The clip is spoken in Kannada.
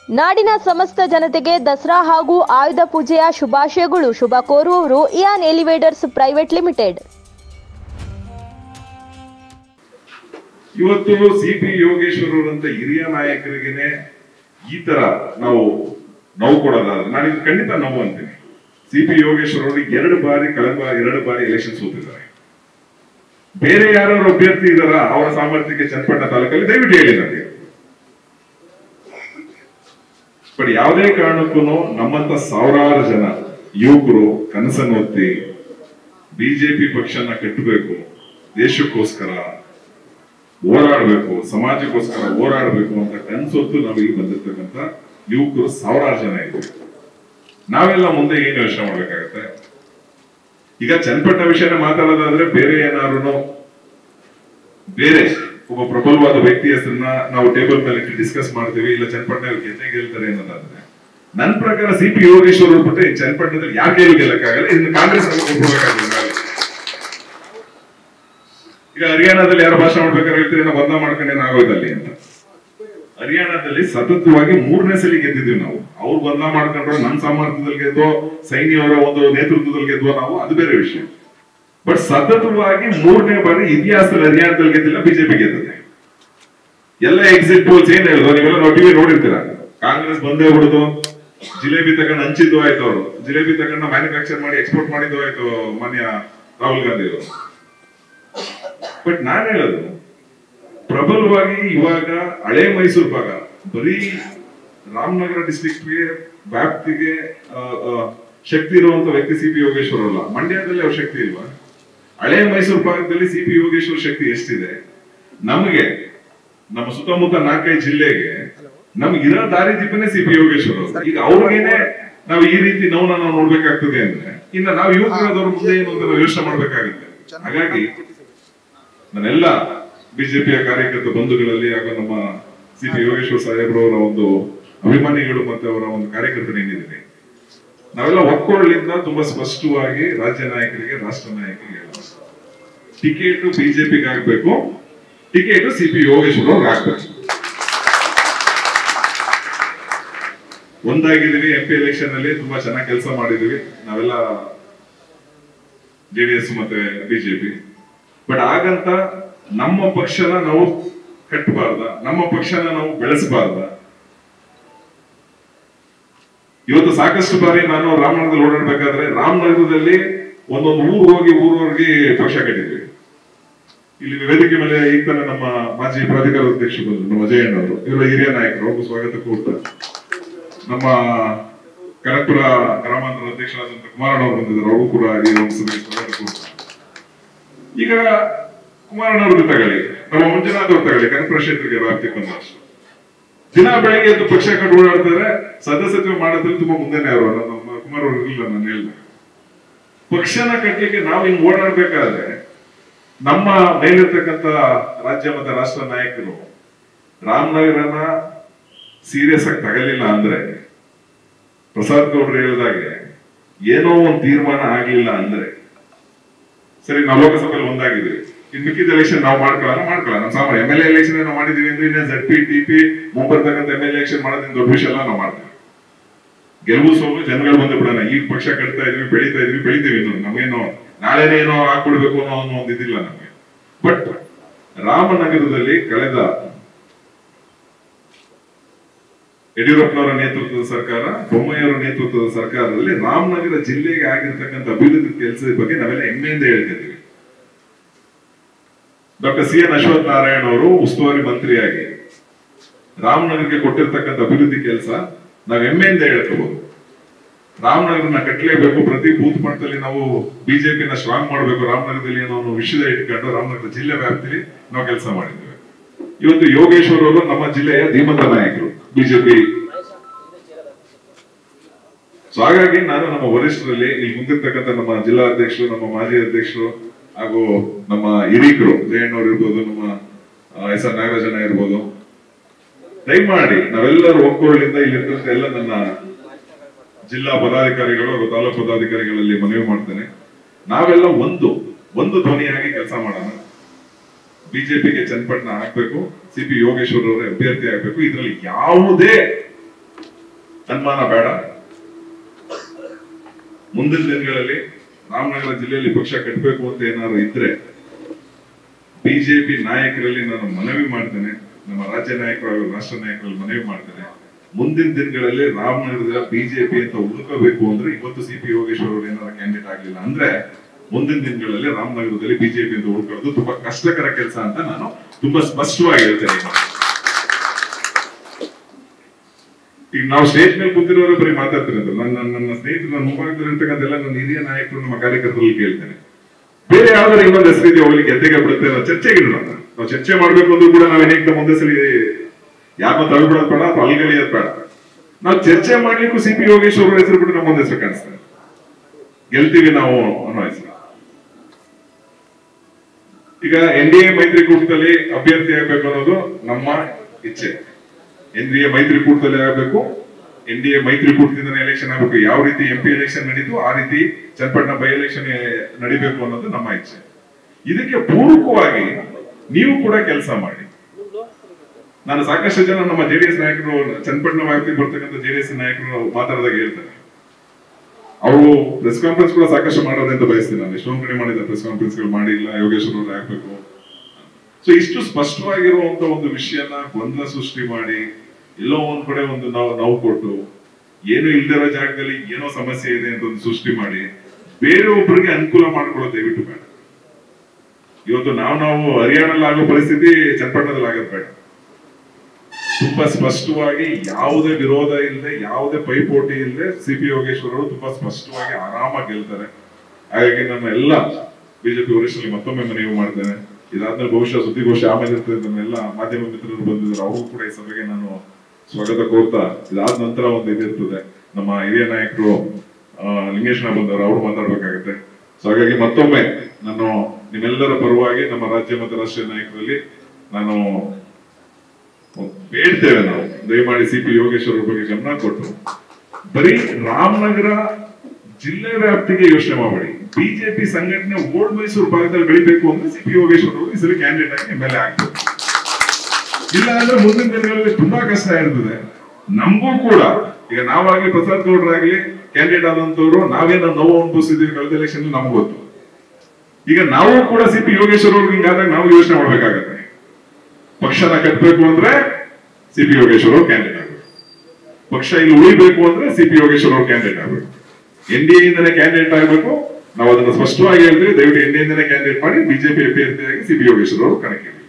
ನಾಡಿನ ಸಮಸ್ತ ಜನತೆಗೆ ದಸರಾ ಹಾಗೂ ಆಯುಧ ಪೂಜೆಯ ಶುಭಾಶಯಗಳು ಶುಭ ಕೋರುವವರು ಇಯಾನ್ ಎಲಿವೇಟರ್ಸ್ ಪ್ರೈವೇಟ್ ಲಿಮಿಟೆಡ್ ಇವತ್ತು ಸಿ ಪಿ ಯೋಗೇಶ್ವರ್ ಅವರಂತ ಹಿರಿಯ ನಾಯಕರಿಗೆನೆ ಈ ತರ ನಾವು ನೋವು ಕೊಡೋದಾದ್ರೆ ನಾನು ಇದು ಖಂಡಿತ ನೋವು ಅಂತೀನಿ ಸಿ ಪಿ ಯೋಗೇಶ್ವರ್ ಅವರು ಎರಡು ಬಾರಿ ಕಳೆದ ಬಾರಿ ಎರಡು ಬಾರಿ ಎಲೆಕ್ಷನ್ ಸೋತಿದ್ದಾರೆ ಬೇರೆ ಯಾರು ಅಭ್ಯರ್ಥಿ ಇದಾರ ಅವರ ಸಾಮರ್ಥ್ಯಕ್ಕೆ ಚನ್ನಪಟ್ಟಣ ತಾಲೂಕಲ್ಲಿ ದಯವಿಟ್ಟು ಹೇಳಿ ನನಗೆ ಬಟ್ ಯಾವುದೇ ಕಾರಣಕ್ಕೂ ನಮ್ಮಂತ ಸಾವಿರಾರು ಜನ ಯುವಕರು ಕನಸನ್ನು ಹೊತ್ತಿ ಬಿಜೆಪಿ ಪಕ್ಷನ ಕಟ್ಟಬೇಕು ದೇಶಕ್ಕೋಸ್ಕರ ಹೋರಾಡಬೇಕು ಸಮಾಜಕ್ಕೋಸ್ಕರ ಹೋರಾಡಬೇಕು ಅಂತ ಕನ್ಸೊತ್ತು ನಾವು ಇಲ್ಲಿ ಬಂದಿರ್ತಕ್ಕಂಥ ಯುವಕರು ಸಾವಿರಾರು ಜನ ಇದ್ದೀವಿ ನಾವೆಲ್ಲ ಮುಂದೆ ಏನು ಯೋಚನೆ ಮಾಡ್ಬೇಕಾಗತ್ತೆ ಈಗ ಚನ್ನಪಟ್ಟಣ ವಿಷಯನ ಮಾತಾಡೋದಾದ್ರೆ ಬೇರೆ ಏನಾದ್ರು ಬೇರೆ ಒಬ್ಬ ಪ್ರಬಲವಾದ ವ್ಯಕ್ತಿ ಹೆಸರನ್ನ ನಾವು ಟೇಬಲ್ ಮೇಲೆ ಇಟ್ಟು ಡಿಸ್ಕಸ್ ಮಾಡ್ತೀವಿ ಇಲ್ಲ ಚನ್ನಪಟ್ಟಣ ಗೆದ್ದೆ ಗೆಲ್ತಾರೆ ಅನ್ನೋದಾದ್ರೆ ನನ್ನ ಪ್ರಕಾರ ಸಿ ಪಿ ಯೋಗೇಶ್ವರ್ ಅವ್ರು ಬಿಟ್ಟರೆ ಈ ಚನ್ನಪಟ್ಟಣದಲ್ಲಿ ಯಾಕೆ ಗೆಲ್ಲು ಗೆಲ್ಲಕ್ಕಾಗಲ್ಲ ಇದನ್ನ ಕಾಂಗ್ರೆಸ್ ಅವ್ರಿಗೆ ಕೊಟ್ಬಿಡ್ಬೇಕಾಗಿದೆ ನಾವೇ. ಈಗ ಹರಿಯಾಣದಲ್ಲಿ ಯಾರು ಭಾಷಣ ಮಾಡ್ಬೇಕಾದ್ರೆ ಹೇಳ್ತೀರಿ ನಾವು ಬಂದ ಮಾಡ್ಕೊಂಡು ಏನಾಗೋಯ್ತಲ್ಲಿ ಅಂತ ಹರಿಯಾಣದಲ್ಲಿ ಸತತವಾಗಿ ಮೂರನೇ ಸಲ ಗೆದ್ದಿದ್ವಿ ನಾವು ಅವ್ರು ಬಂದ ಮಾಡ್ಕೊಂಡ್ರು ನನ್ನ ಸಾಮರ್ಥ್ಯದಲ್ಲಿ ಗೆದ್ದೋ ಸೈನ್ಯವರ ಒಂದು ನೇತೃತ್ವದಲ್ಲಿ ಗೆದ್ವೋ ನಾವು ಅದು ಬೇರೆ ವಿಷಯ ಬಟ್ ಸತತವಾಗಿ ಮೂರನೇ ಬಾರಿ ಇತಿಹಾಸದಲ್ಲಿ ಹರಿಯಾಣದಲ್ಲಿ ಗೆದ್ದಿಲ್ಲ ಬಿಜೆಪಿ ಗೆದ್ದಿದೆ ಎಲ್ಲ ಎಕ್ಸಿಟ್ ಪೋಲ್ಸ್ ಏನ್ ಹೇಳುದು ನೀವೆಲ್ಲ ನಾವು ಟಿವಿ ನೋಡಿರ್ತೀರ ಕಾಂಗ್ರೆಸ್ ಬಂದೇ ಬಿಡುದು ಜಿಲೇಬಿ ತಗೊಂಡು ಹಂಚಿದ್ದು ಆಯ್ತು ಅವರು ಜಿಲೇಬಿ ತಗೊಂಡು ಮ್ಯಾನುಫ್ಯಾಕ್ಚರ್ ಮಾಡಿ ಎಕ್ಸ್ಪೋರ್ಟ್ ಮಾಡಿದ್ದು ಆಯ್ತು ಮಾನ್ಯ ರಾಹುಲ್ ಗಾಂಧಿ ಅವರು ಬಟ್ ನಾನ್ ಹೇಳೋದು ಪ್ರಬಲವಾಗಿ ಇವಾಗ ಹಳೆ ಮೈಸೂರು ಭಾಗ ಬರೀ ರಾಮನಗರ ಡಿಸ್ಟ್ರಿಕ್ಟ್ಗೆ ವ್ಯಾಪ್ತಿಗೆ ಆ, ಆ, ಶಕ್ತಿ ಇರುವಂತ ವ್ಯಕ್ತಿ ಸಿ ಪಿ ಯೋಗೇಶ್ವರ್ ಅಲ್ಲ ಮಂಡ್ಯದಲ್ಲಿ ಅವ್ರ ಶಕ್ತಿ ಇಲ್ವಾ ಹಳೆ ಮೈಸೂರು ಭಾಗದಲ್ಲಿ ಸಿ ಪಿ ಯೋಗೇಶ್ವರ್ ಶಕ್ತಿ ಎಷ್ಟಿದೆ ನಮಗೆ ನಮ್ಮ ಸುತ್ತಮುತ್ತ ನಾಲ್ಕೈದು ಜಿಲ್ಲೆಗೆ ನಮ್ಗೆ ಇರೋ ದಾರಿ ದೀಪನೇ ಸಿ ಪಿ ಯೋಗೇಶ್ವರ್ ಅವರು ಈಗ ಅವ್ರಿಗೇನೆ ನಾವು ಈ ರೀತಿ ನೋವನ್ನ ನಾವು ನೋಡ್ಬೇಕಾಗ್ತದೆ ಅಂದ್ರೆ ಇನ್ನ ನಾವು ಯುವಕರಾದವ್ರ ಮುಂದೆ ಏನು ಅಂತ ನಾವು ಯೋಚನೆ ಮಾಡ್ಬೇಕಾಗುತ್ತೆ ಹಾಗಾಗಿ ನಾನೆಲ್ಲ ಬಿಜೆಪಿಯ ಕಾರ್ಯಕರ್ತ ಬಂಧುಗಳಲ್ಲಿ ಹಾಗೂ ನಮ್ಮ ಸಿ ಪಿ ಯೋಗೇಶ್ವರ ಸಾಹೇಬ್ರವರ ಒಂದು ಅಭಿಮಾನಿಗಳು ಮತ್ತೆ ಅವರ ಒಂದು ಕಾರ್ಯಕರ್ತರು ಏನಿದೆ ನಾವೆಲ್ಲ ಒಕ್ಕೊರಲಿಂದ ತುಂಬಾ ಸ್ಪಷ್ಟವಾಗಿ ರಾಜ್ಯ ನಾಯಕರಿಗೆ ರಾಷ್ಟ್ರ ನಾಯಕರಿಗೆ ಹೇಳೋದು ಟಿಕೆಟ್ ಬಿಜೆಪಿಗೆ ಆಗ್ಬೇಕು ಟಿಕೆಟ್ ಸಿ ಪಿ ಯೋಗೇಶ್ವರ ಅವ್ರಿಗೆ ಆಗ್ಬೇಕು ಒಂದಾಗಿದ್ದೀವಿ ಎಂ ಪಿ ಎಲೆಕ್ಷನ್ ಅಲ್ಲಿ ತುಂಬಾ ಚೆನ್ನಾಗಿ ಕೆಲಸ ಮಾಡಿದೀವಿ ನಾವೆಲ್ಲ ಜೆಡಿಎಸ್ ಮತ್ತೆ ಬಿಜೆಪಿ ಬಟ್ ಹಾಗಂತ ನಮ್ಮ ಪಕ್ಷನ ನಾವು ಕಟ್ಟಬಾರ್ದ ನಮ್ಮ ಪಕ್ಷನ ನಾವು ಬೆಳೆಸಬಾರ್ದ ಇವತ್ತು ಸಾಕಷ್ಟು ಬಾರಿ ನಾನು ರಾಮನಗರದಲ್ಲಿ ಓಡಾಡ್ಬೇಕಾದ್ರೆ ರಾಮನಗರದಲ್ಲಿ ಒಂದೊಂದು ಊರು ಹೋಗಿ ಊರು ಹೋಗಿ ಪಕ್ಷ ಕಟ್ಟಿದ್ವಿ ಇಲ್ಲಿ ವೇದಿಕೆ ಮೇಲೆ ಈಗ ತಾನೇ ನಮ್ಮ ಮಾಜಿ ಪ್ರಾಧಿಕಾರ ಅಧ್ಯಕ್ಷರು ಬಂದ್ರು ನಮ್ಮ ಅಜಯಣ್ಣ ಅವರು ಇವರ ಹಿರಿಯ ನಾಯಕರು ಅವ್ರಿಗೂ ಸ್ವಾಗತ ಕೋರ್ತಾರೆ ನಮ್ಮ ಕನಕಪುರ ಗ್ರಾಮಾಂತರ ಅಧ್ಯಕ್ಷರಾದಂತ ಕುಮಾರಣ್ಣ ಅವರು ಬಂದಿದ್ದಾರೆ ಅವರು ಕೂಡ ಈ ಒಂದು ಸಭೆಗೆ ಸ್ವಾಗತ ಕೋರ್ತಾರೆ ಈಗ ಕುಮಾರಣ್ಣವ್ರದ್ದು ತಗೊಳ್ಳಿ ನಮ್ಮ ಮಂಜುನಾಥ್ ಅವ್ರು ತಗೊಳ್ಳಿ ಕನಕಪುರ ಕ್ಷೇತ್ರಕ್ಕೆ ವ್ಯಾಪ್ತಿಗೆ ಬಂದಷ್ಟು ದಿನ ಬೆಳಗ್ಗೆ ಎದ್ದು ಪಕ್ಷ ಕಟ್ಟು ಓಡಾಡ್ತಾರೆ ಸದಸ್ಯತ್ವ ಮಾಡೋದ್ರಲ್ಲಿ ತುಂಬಾ ಮುಂದೆನೆ ಅವರು ನಮ್ಮ ಕುಮಾರ್ ಅವರು ಇರಲಿಲ್ಲ ನಾನು ಹೇಳಿದೆ ಪಕ್ಷನ ಕಟ್ಟಲಿಕ್ಕೆ ನಾವು ಹಿಂಗ್ ಓಡಾಡ್ಬೇಕಾದ್ರೆ ನಮ್ಮ ಮೇಲಿರ್ತಕ್ಕಂಥ ರಾಜ್ಯ ಮತ್ತೆ ರಾಷ್ಟ್ರ ನಾಯಕರು ರಾಮನಗರನ ಸೀರಿಯಸ್ ಆಗಿ ತಗಲಿಲ್ಲ ಅಂದ್ರೆ ಪ್ರಸಾದ್ ಗೌಡ್ರು ಹೇಳಿದಾಗೆ ಏನೋ ಒಂದು ತೀರ್ಮಾನ ಆಗ್ಲಿಲ್ಲ ಅಂದ್ರೆ ಸರಿ ನಾವು ಲೋಕಸಭೆಯಲ್ಲಿ ಒಂದಾಗಿದ್ದೀವಿ ಇನ್ ಮಿಕ್ಕಿದ ಎಲೆಕ್ಷನ್ ನಾವು ಮಾಡ್ಕೊಳ್ಳೋಣ ಮಾಡ್ಕೊಳ್ಳೋಣ ನಮ್ಮ ಸಾಮಾನ್ಯ ಎಮ್ ಎಲ್ ಎಲೆಕ್ಷನ್ ನಾವು ಮಾಡಿದೀವಿ ಅಂದ್ರೆ ಇನ್ನೇ ಜಡ್ ಪಿ ಟಿ ಪಿ ಮುಂಬರ್ತಕ್ಕಂಥ ಎಮ್ ಎಲ್ ಎಲೆಕ್ಷನ್ ಮಾಡೋದ್ರಿಂದ ದೊಡ್ಡ ವಿಷಯ ಎಲ್ಲ ನಾವು ಮಾಡ್ತೀವಿ ಗೆಲುವು ಸೋಲು ಜನಗಳು ಬಂದು ಬಿಡೋಣ ಈಗ ಪಕ್ಷ ಕಟ್ತಾ ಇದೀವಿ ಬೆಳಿತಾ ಇದೀವಿ ಬೆಳಿತೀವಿ ಇನ್ನು ನಮಗೇನೋ ನಾಳೆನೇ ಏನೋ ಹಾಕೊಡ್ಬೇಕು ಅನ್ನೋ ಅನ್ನೋ ಒಂದು ಇದಿಲ್ಲ ನಮಗೆ ಬಟ್ ರಾಮನಗರದಲ್ಲಿ ಕಳೆದ ಯಡಿಯೂರಪ್ಪನವರ ನೇತೃತ್ವದ ಸರ್ಕಾರ ಬೊಮ್ಮಾಯಿಯವರ ನೇತೃತ್ವದ ಸರ್ಕಾರದಲ್ಲಿ ರಾಮನಗರ ಜಿಲ್ಲೆಗೆ ಆಗಿರ್ತಕ್ಕಂಥ ಅಭಿವೃದ್ಧಿ ಕೆಲಸದ ಬಗ್ಗೆ ನಾವೆಲ್ಲ ಹೆಮ್ಮೆಯಿಂದ ಹೇಳ್ತಿದ್ದೀವಿ doctor C N Ashwath Narayana ಅವರು ಉಸ್ತುವಾರಿ ಮಂತ್ರಿಯಾಗಿ ರಾಮನಗರಕ್ಕೆ ಕೊಟ್ಟಿರ್ತಕ್ಕಂಥ ಅಭಿವೃದ್ಧಿ ಕೆಲಸ ನಾವು ಹೆಮ್ಮೆಯಿಂದ ಹೇಳ್ಕೋಬಹುದು ರಾಮನಗರನ ಕಟ್ಟಲೇಬೇಕು ಪ್ರತಿ ಬೂತ್ ಮಟ್ಟದಲ್ಲಿ ನಾವು ಬಿಜೆಪಿನ ಸ್ಟ್ರಾಂಗ್ ಮಾಡಬೇಕು ರಾಮನಗರದಲ್ಲಿ ಏನೋ ಒಂದು ವಿಷಯದ ಇಟ್ಕೊಂಡು ರಾಮನಗರ ಜಿಲ್ಲೆ ವ್ಯಾಪ್ತಿಯಲ್ಲಿ ನಾವು ಕೆಲಸ ಮಾಡಿದ್ದೇವೆ ಇವತ್ತು ಯೋಗೇಶ್ವರ್ ಅವರು ನಮ್ಮ ಜಿಲ್ಲೆಯ ಧೀಮಂತ ನಾಯಕರು ಬಿಜೆಪಿ ಸೊ ಹಾಗಾಗಿ ನಾನು ನಮ್ಮ ವರಿಷ್ಠರಲ್ಲಿ ಇಲ್ಲಿ ಮುಂದಿರ್ತಕ್ಕಂಥ ನಮ್ಮ ಜಿಲ್ಲಾ ಅಧ್ಯಕ್ಷರು ನಮ್ಮ ಮಾಜಿ ಅಧ್ಯಕ್ಷರು ಹಾಗೂ ನಮ್ಮ ಹಿರೀಕರು ಜಯಣ್ಣವ್ರು ಇರ್ಬೋದು ನಮ್ಮ ಎಸ್ ಆರ್ ನಾಗರಾಜಣ್ಣ ಇರ್ಬೋದು ದಯಮಾಡಿ ನಾವೆಲ್ಲರೂ ಒಕ್ಕೊರಳಿಂದ ಇಲ್ಲಿರ್ತಕ್ಕಂಥ ಎಲ್ಲ ನನ್ನ ಜಿಲ್ಲಾ ಪದಾಧಿಕಾರಿಗಳು ಹಾಗೂ ತಾಲೂಕು ಪದಾಧಿಕಾರಿಗಳಲ್ಲಿ ಮನವಿ ಮಾಡ್ತೇನೆ ನಾವೆಲ್ಲ ಒಂದು ಒಂದು ಧ್ವನಿಯಾಗಿ ಕೆಲಸ ಮಾಡೋಣ ಬಿಜೆಪಿಗೆ ಚನ್ನಪಟ್ಟಣ ಹಾಕ್ಬೇಕು ಸಿ ಪಿ ಯೋಗೇಶ್ವರ್ ಅವರೇ ಅಭ್ಯರ್ಥಿ ಆಗ್ಬೇಕು ಇದರಲ್ಲಿ ಯಾವುದೇ ಅನುಮಾನ ಬೇಡ ಮುಂದಿನ ದಿನಗಳಲ್ಲಿ ರಾಮನಗರ ಜಿಲ್ಲೆಯಲ್ಲಿ ಪಕ್ಷ ಕಟ್ಟಬೇಕು ಅಂತ ಏನಾದ್ರು ಇದ್ರೆ ಬಿಜೆಪಿ ನಾಯಕರಲ್ಲಿ ನಾನು ಮನವಿ ಮಾಡ್ತೇನೆ ನಮ್ಮ ರಾಜ್ಯ ನಾಯಕರು ಹಾಗೂ ರಾಷ್ಟ್ರ ನಾಯಕರಲ್ಲಿ ಮನವಿ ಮಾಡ್ತೇನೆ ಮುಂದಿನ ದಿನಗಳಲ್ಲಿ ರಾಮನಗರದ ಬಿಜೆಪಿ ಅಂತ ಹುಡುಕಬೇಕು ಅಂದ್ರೆ ಇವತ್ತು ಸಿ ಪಿ ಯೋಗೇಶ್ವರ್ ಅವರು ಏನಾದ್ರು ಕ್ಯಾಂಡಿಡೇಟ್ ಆಗ್ಲಿಲ್ಲ ಅಂದ್ರೆ ಮುಂದಿನ ದಿನಗಳಲ್ಲಿ ರಾಮನಗರದಲ್ಲಿ ಬಿಜೆಪಿ ಅಂತ ಹುಡುಕೋದು ತುಂಬಾ ಕಷ್ಟಕರ ಕೆಲಸ ಅಂತ ನಾನು ತುಂಬಾ ಸ್ಪಷ್ಟವಾಗಿ ಹೇಳ್ತೇನೆ ಈಗ ನಾವು ಸ್ಟೇಜ್ ಮೇಲೆ ಕೂತಿರೋರು ಬರೀ ಮಾತಾಡ್ತಾರೆ ಅಂತ ನನ್ನ ನನ್ನ- ನನ್ನ ಸ್ನೇಹಿತರು ನನ್ನ ಮುಂಭಾಗದಲ್ಲಿ ಇರ್ತಕ್ಕಂಥೆಲ್ಲ ನನ್ನ ಹಿರಿಯ ನಾಯಕರು ನಮ್ಮ ಕಾರ್ಯಕರ್ತರಲ್ಲಿ ಕೇಳ್ತೇನೆ ಬೇರೆ ಯಾವ್ದಾರು ಇನ್ನೊಂದು ಹೆಸರಿಗೆ ಹೋಗ್ಲಿಕ್ಕೆ ಗೆದ್ದೆಗೆ ಬಿಡುತ್ತೆ ನಾವು ಚರ್ಚೆಗೆ ಇಡೋಣ ನಾವು ಚರ್ಚೆ ಮಾಡ್ಬೇಕು ಅಂದ್ರೂ ಕೂಡ ನಾವೇನೇಕ ಮುಂದೆ ಸರಿ ಯಾರನ್ನ ತಳ್ಬಿಡೋದು ಬೇಡ ಅಥವಾ ಅಲ್ಗಲಿಯೋದು ಬೇಡ ನಾವು ಚರ್ಚೆ ಮಾಡ್ಲಿಕ್ಕೂ ಸಿ ಪಿ ಯೋಗೇಶ್ವರ ಅವ್ರ ಹೆಸರು ಬಿಟ್ಟು ನಮ್ಮ ಮುಂದೆ ಹೆಸರು ಕಾಣಿಸ್ತದೆ ಗೆಲ್ತೀವಿ ನಾವು ಅನ್ನೋ ಹೆಸರು ಈಗ ಎನ್ ಡಿ ಎ ಮೈತ್ರಿಕೂಟದಲ್ಲಿ ಅಭ್ಯರ್ಥಿ ಆಗ್ಬೇಕು ಅನ್ನೋದು ನಮ್ಮ ಇಚ್ಛೆ ಎನ್ ಡಿ ಎ ಮೈತ್ರಿಕೂಟದಲ್ಲಿ ಆಗಬೇಕು ಎನ್ ಡಿ ಎ ಮೈತ್ರಿಕೂಟದಿಂದನೇ ಎಲೆಕ್ಷನ್ ಆಗಬೇಕು ಯಾವ ರೀತಿ ಎಂ ಪಿ ಎಲೆಕ್ಷನ್ ನಡೀತು ಆ ರೀತಿ ಚನ್ನಪಟ್ಟಣ ಬೈ ಎಲೆಕ್ಷನ್ ನಡಿಬೇಕು ಅನ್ನೋದು ನಮ್ಮ ಇಚ್ಛೆ ಇದಕ್ಕೆ ಪೂರಕವಾಗಿ ನೀವು ಕೂಡ ಕೆಲಸ ಮಾಡಿ ನಾನು ಸಾಕಷ್ಟು ಜನ ನಮ್ಮ ಜೆಡಿಎಸ್ ನಾಯಕರು ಚನ್ನಪಟ್ಟಣ ವ್ಯಾಪ್ತಿಗೆ ಬರ್ತಕ್ಕಂಥ ಜೆಡಿಎಸ್ ನಾಯಕರು ಮಾತಾಡಿದಾಗ ಹೇಳ್ತಾರೆ ಅವರು ಪ್ರೆಸ್ ಕಾನ್ಫರೆನ್ಸ್ ಕೂಡ ಸಾಕಷ್ಟು ಮಾಡೋದಂತ ಬಯಸ್ತೀನಿ ನಾನು ಎಷ್ಟೊಂದು ಕಡೆ ಮಾಡಿದ ಪ್ರೆಸ್ ಕಾನ್ಫರೆನ್ಸ್ ಗಳು ಮಾಡಿಲ್ಲ ಯೋಗೇಶ್ವರ ಅವ್ರು ಆಗ್ಬೇಕು ಸೊ ಇಷ್ಟು ಸ್ಪಷ್ಟವಾಗಿರುವಂತ ಒಂದು ವಿಷಯನ ಗೊಂದಲ ಸೃಷ್ಟಿ ಮಾಡಿ ಎಲ್ಲೋ ಒಂದ್ ಕಡೆ ಒಂದು ನಾವು ನೋವು ಕೊಟ್ಟು ಏನು ಇಲ್ದಿರೋ ಜಾಗದಲ್ಲಿ ಏನೋ ಸಮಸ್ಯೆ ಇದೆ ಅಂತ ಒಂದು ಸೃಷ್ಟಿ ಮಾಡಿ ಬೇರೆಯೊಬ್ಬರಿಗೆ ಅನುಕೂಲ ಮಾಡ್ಕೊಳ್ಳೋದು ದಯವಿಟ್ಟು ಬೇಡ ಇವತ್ತು ನಾವು ನಾವು ಹರಿಯಾಣದಲ್ಲಿ ಆಗೋ ಪರಿಸ್ಥಿತಿ ಚನ್ನಪಟ್ಟಣದಲ್ಲಿ ಆಗೋದು ಬೇಡ ತುಂಬಾ ಸ್ಪಷ್ಟವಾಗಿ ಯಾವುದೇ ವಿರೋಧ ಇಲ್ಲದೆ ಯಾವುದೇ ಪೈಪೋಟಿ ಇಲ್ಲದೆ ಸಿ ಪಿ ಯೋಗೇಶ್ವರ್ ಅವರು ತುಂಬಾ ಸ್ಪಷ್ಟವಾಗಿ ಆರಾಮಾಗಿ ಗೆಲ್ತಾರೆ ಹಾಗಾಗಿ ನಾನು ಎಲ್ಲ ಬಿಜೆಪಿ ವರಿಷ್ಠರಲ್ಲಿ ಮತ್ತೊಮ್ಮೆ ಮನವಿ ಮಾಡ್ತೇನೆ ಇದಾದ್ಮೇಲೆ ಬಹುಶಃ ಸುದ್ದಿಗೋಷ್ಠಿ ಆಮೇಲೆ ಇರ್ತದೆ ನಮ್ಮೆಲ್ಲ ಮಾಧ್ಯಮ ಮಿತ್ರರು ಬಂದಿದ್ದಾರೆ ಅವ್ರಿಗೂ ಕೂಡ ಈ ಸಭೆಗೆ ನಾನು ಸ್ವಾಗತ ಕೋರ್ತಾ ಇದಾದ ನಂತರ ಒಂದು ಇದಿರ್ತದೆ ನಮ್ಮ ಹಿರಿಯ ನಾಯಕರು ಆ, ಲಿಂಗೇಶ್ವರ ಬಂದವರು ಅವರು ಮಾತಾಡ್ಬೇಕಾಗತ್ತೆ ಸೊ ಹಾಗಾಗಿ ಮತ್ತೊಮ್ಮೆ ನಾನು ನಿಮ್ಮೆಲ್ಲರ ಪರವಾಗಿ ನಮ್ಮ ರಾಜ್ಯ ಮತ್ತು ರಾಷ್ಟ್ರೀಯ ನಾಯಕರಲ್ಲಿ ನಾನು ಬೇಡ್ತೇವೆ ನಾವು ದಯಮಾಡಿ ಸಿ ಪಿ ಯೋಗೇಶ್ವರ ಬಗ್ಗೆ ಗಮನ ಕೊಟ್ಟು ಬರೀ ರಾಮನಗರ ಜಿಲ್ಲೆ ವ್ಯಾಪ್ತಿಗೆ ಯೋಚನೆ ಮಾಡಬೇಡಿ ಬಿಜೆಪಿ ಸಂಘಟನೆ ಓಲ್ಡ್ ಮೈಸೂರು ಭಾಗದಲ್ಲಿ ಬೆಳಿಬೇಕು ಅಂದ್ರೆ ಸಿ ಪಿ ಯೋಗೇಶ್ವರ ಅವರು ಈ ಸಲ ಕ್ಯಾಂಡಿಡೇಟ್ ಆಗಿ ಎಮ್ ಎಲ್ ಎ ಆಗ್ಬೇಕು ಇಲ್ಲ ಅಂದ್ರೆ ಮುಂದಿನ ದಿನಗಳಲ್ಲಿ ತುಂಬಾ ಕಷ್ಟ ಇರ್ತದೆ ನಮಗೂ ಕೂಡ ಈಗ ನಾವಾಗ್ಲಿ ಪ್ರಸಾದ್ ಗೌಡ್ರಾಗ್ಲಿ ಕ್ಯಾಂಡಿಡೇಟ್ ಆದಂತವ್ರು ನಾವೇನ ನೋವು ಅನುಭವಿಸಿದೀವಿ ಕಳೆದ ಎಲೆಕ್ಷನ್ ನಮ್ಗೆ ಗೊತ್ತು ಈಗ ನಾವು ಕೂಡ ಸಿ ಪಿ ಯೋಗೇಶ್ವರ ಅವ್ರಿಗೆ ಹಿಂಗಾದಾಗ ನಾವು ಯೋಚನೆ ಮಾಡ್ಬೇಕಾಗತ್ತೆ ಪಕ್ಷನ ಕಟ್ಟಬೇಕು ಅಂದ್ರೆ ಸಿ ಪಿ ಯೋಗೇಶ್ವರ ಅವ್ರು ಕ್ಯಾಂಡಿಡೇಟ್ ಆಗಬೇಕು ಪಕ್ಷ ಇಲ್ಲಿ ಉಳಿಬೇಕು ಅಂದ್ರೆ ಸಿ ಪಿ ಯೋಗೇಶ್ವರ ಅವ್ರು ಕ್ಯಾಂಡಿಡೇಟ್ ಆಗಬೇಕು ಎನ್ ಡಿ ಇಂದನೇ ಕ್ಯಾಂಡಿಡೇಟ್ ಆಗಬೇಕು ನಾವು ಅದನ್ನ ಸ್ಪಷ್ಟವಾಗಿ ಹೇಳ್ತೀವಿ ದಯವಿಟ್ಟು ಎನ್ ಡಿ ಇಂದನೇ ಕ್ಯಾಂಡಿಡೇಟ್ ಮಾಡಿ ಬಿಜೆಪಿ ಅಭ್ಯರ್ಥಿಯಾಗಿ ಸಿ ಪಿ ಯೋಗೇಶ್ವರ ಅವರು ಕಣಕ್ಕೆ ಇಳಿ.